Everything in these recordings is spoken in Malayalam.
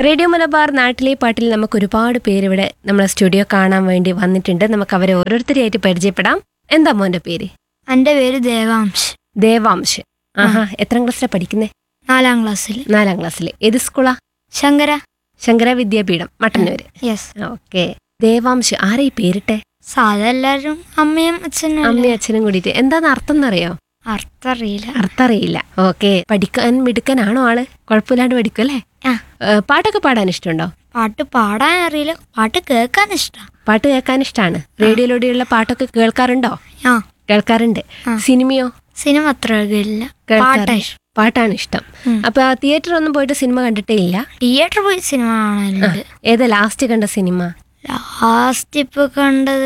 റേഡിയോ മലബാർ നാട്ടിലെ പാട്ടിൽ നമുക്ക് ഒരുപാട് പേര് ഇവിടെ നമ്മളെ സ്റ്റുഡിയോ കാണാൻ വേണ്ടി വന്നിട്ടുണ്ട് നമുക്ക് അവരെ ഓരോരുത്തരെയായിട്ട് പരിചയപ്പെടാം എന്താ മോന്റെ പേര് എൻ്റെ പേര് ദേവാംശ് ദേവാംശ് ആഹാ എത്രാം ക്ലാസ്സിലാണ് പഠിക്കുന്നേ നാലാം ക്ലാസ്സിൽ നാലാം ക്ലാസ്സിൽ ഏത് സ്കൂളാ ശങ്കര ശങ്കര വിദ്യാപീഠം മട്ടന്നൂര് യെസ് ഓക്കെ ദേവാംശ് ആരാ ഈ പേരിട്ടെ സാധാ എല്ലാവരും അമ്മയും അച്ഛനും അമ്മയും അച്ഛനും കൂടിയിട്ട് എന്താന്ന് അർത്ഥം എന്നറിയോ അർത്ഥം അറിയില്ല അർത്ഥം അറിയില്ല ഓക്കെ പഠിക്കാൻ മിടുക്കനാണോ ആള് കുഴപ്പമില്ലാണ്ട് പഠിക്കും അല്ലേ ആ ഏ, പാട്ടൊക്കെ പാടാൻ ഇഷ്ടമുണ്ടോ പാട്ട് പാടാൻ അറിയില്ല പാട്ട് കേൾക്കാൻ ഇഷ്ടം പാട്ട് കേൾക്കാൻ ഇഷ്ടമാണ് റേഡിയോയിലൂടെയുള്ള പാട്ടൊക്കെ കേൾക്കാറുണ്ടോ ആ കേൾക്കാറുണ്ട് ആ. സിനിമയോ സിനിമ അത്ര കേൾക്കില്ല കേൾക്കാറ്? പാട്ടാ ഇഷ്ടം പാട്ടാണ് ഇഷ്ടം ഉം. അപ്പൊ ആ തിയേറ്റർ ഒന്നും പോയിട്ട് സിനിമ കണ്ടിട്ടേ ഇല്ല തിയേറ്ററിൽ പോയി സിനിമ കാണലുണ്ട് ഏതാ ലാസ്റ്റ് കണ്ട സിനിമ ലാസ്റ്റ് ഇപ്പൊ കണ്ടത്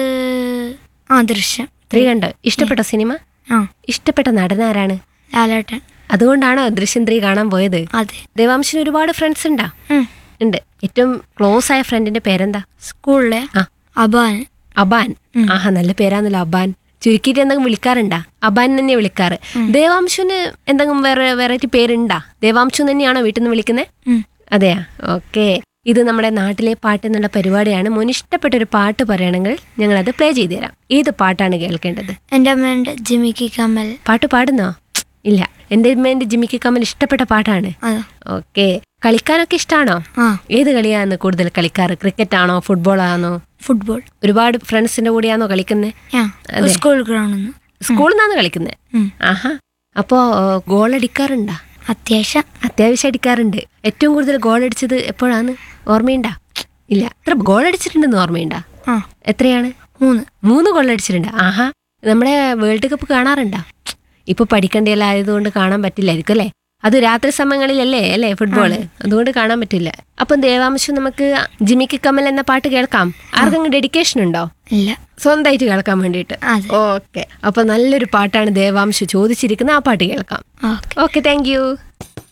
ആ ദൃശ്യം ത്രീ കണ്ടോ ഇഷ്ടപ്പെട്ട സിനിമ ആ ഇഷ്ടപ്പെട്ട നടനാരാണ് ലാലേട്ടൻ അതുകൊണ്ടാണോ ദൃശ്യം ത്രീ കാണാൻ പോയത് അതെ ദേവാംശന് ഒരുപാട് ഫ്രണ്ട്സ് ഉണ്ടാ ഉം. ഉണ്ട് ഏറ്റവും ക്ലോസ് ആയ ഫ്രണ്ടിന്റെ പേരെന്താ സ്കൂളിലെ ആ. അബാൻ അബാൻ ആഹാ നല്ല പേരാണല്ലോ അബാൻ ചുരുക്കിയിട്ട് എന്തെങ്കിലും വിളിക്കാറുണ്ടാ അബാൻ തന്നെ വിളിക്കാറ് ദേവാംശുന് എന്തെങ്കിലും വേറെ വെറൈറ്റി പേരുണ്ടാ ദേവാംശു തന്നെയാണോ വീട്ടിൽ നിന്ന് വിളിക്കുന്നത് ഉം. അതെയാ ഓക്കെ ഇത് നമ്മുടെ നാട്ടിലെ പാട്ട് എന്നുള്ള പരിപാടിയാണ് മോന് ഇഷ്ടപ്പെട്ട ഒരു പാട്ട് പറയണമെങ്കിൽ ഞങ്ങളത് പ്ലേ ചെയ്തു തരാം ഏത് പാട്ടാണ് കേൾക്കേണ്ടത് എൻ്റെ അമ്മേൻ്റെ ജിമിക്കി കമൽ പാട്ട് പാടുന്നോ ഇല്ല എൻ്റെ അമ്മേൻ്റെ ജിമ്മിക്ക് കമ്മൽ ഇഷ്ടപ്പെട്ട പാട്ടാണ് അതാ ഓക്കെ കളിക്കാനൊക്കെ ഇഷ്ടമാണോ ആ ഏത് കളിയാണ് കൂടുതൽ കളിക്കാറ് ക്രിക്കറ്റ് ആണോ ഫുട്ബോൾ ആണോ ഫുട്ബോൾ ഒരുപാട് ഫ്രണ്ട്സിന്റെ കൂടെയാണോ കളിക്കുന്നത് ആ അതെ. സ്കൂൾ ഗ്രൗണ്ടിൽ നിന്ന് സ്കൂളിൽ നിന്നാണ് കളിക്കുന്നത് ഉം. ആഹാ അപ്പോ ഗോൾ അടിക്കാറുണ്ടാ അത്യാവശ്യം അത്യാവശ്യം അടിക്കാറുണ്ട് ഏറ്റവും കൂടുതൽ ഗോൾ അടിച്ചത് എപ്പോഴാണ് ഓർമ്മയുണ്ടാ ഇല്ല എത്ര ഗോൾ അടിച്ചിട്ടുണ്ടെന്ന് ഓർമ്മയുണ്ടാ ആ എത്രയാണ് മൂന്ന് മൂന്ന് ഗോൾ അടിച്ചിട്ടുണ്ട് ആഹാ നമ്മുടെ വേൾഡ് കപ്പ് കാണാറുണ്ടാ ഇപ്പൊ പഠിക്കേണ്ടതെല്ലാം ആയതുകൊണ്ട് കാണാൻ പറ്റില്ലായിരിക്കും അല്ലേ അത് രാത്രി സമയങ്ങളിലല്ലേ അല്ലേ ഫുട്ബോള് അതുകൊണ്ട് കാണാൻ പറ്റില്ല അപ്പം ദേവാംശം നമുക്ക് ജിമിക്ക് കമൽ എന്ന പാട്ട് കേൾക്കാം ആർക്കെങ്കിലും ഡെഡിക്കേഷൻ ഉണ്ടോ ഇല്ല സ്വന്തമായിട്ട് കേൾക്കാൻ വേണ്ടിയിട്ട് അതെ ഓക്കെ അപ്പൊ നല്ലൊരു പാട്ടാണ് ദേവാംശു ചോദിച്ചിരിക്കുന്നത് ആ പാട്ട് കേൾക്കാം ഓക്കെ ഓക്കെ താങ്ക് യു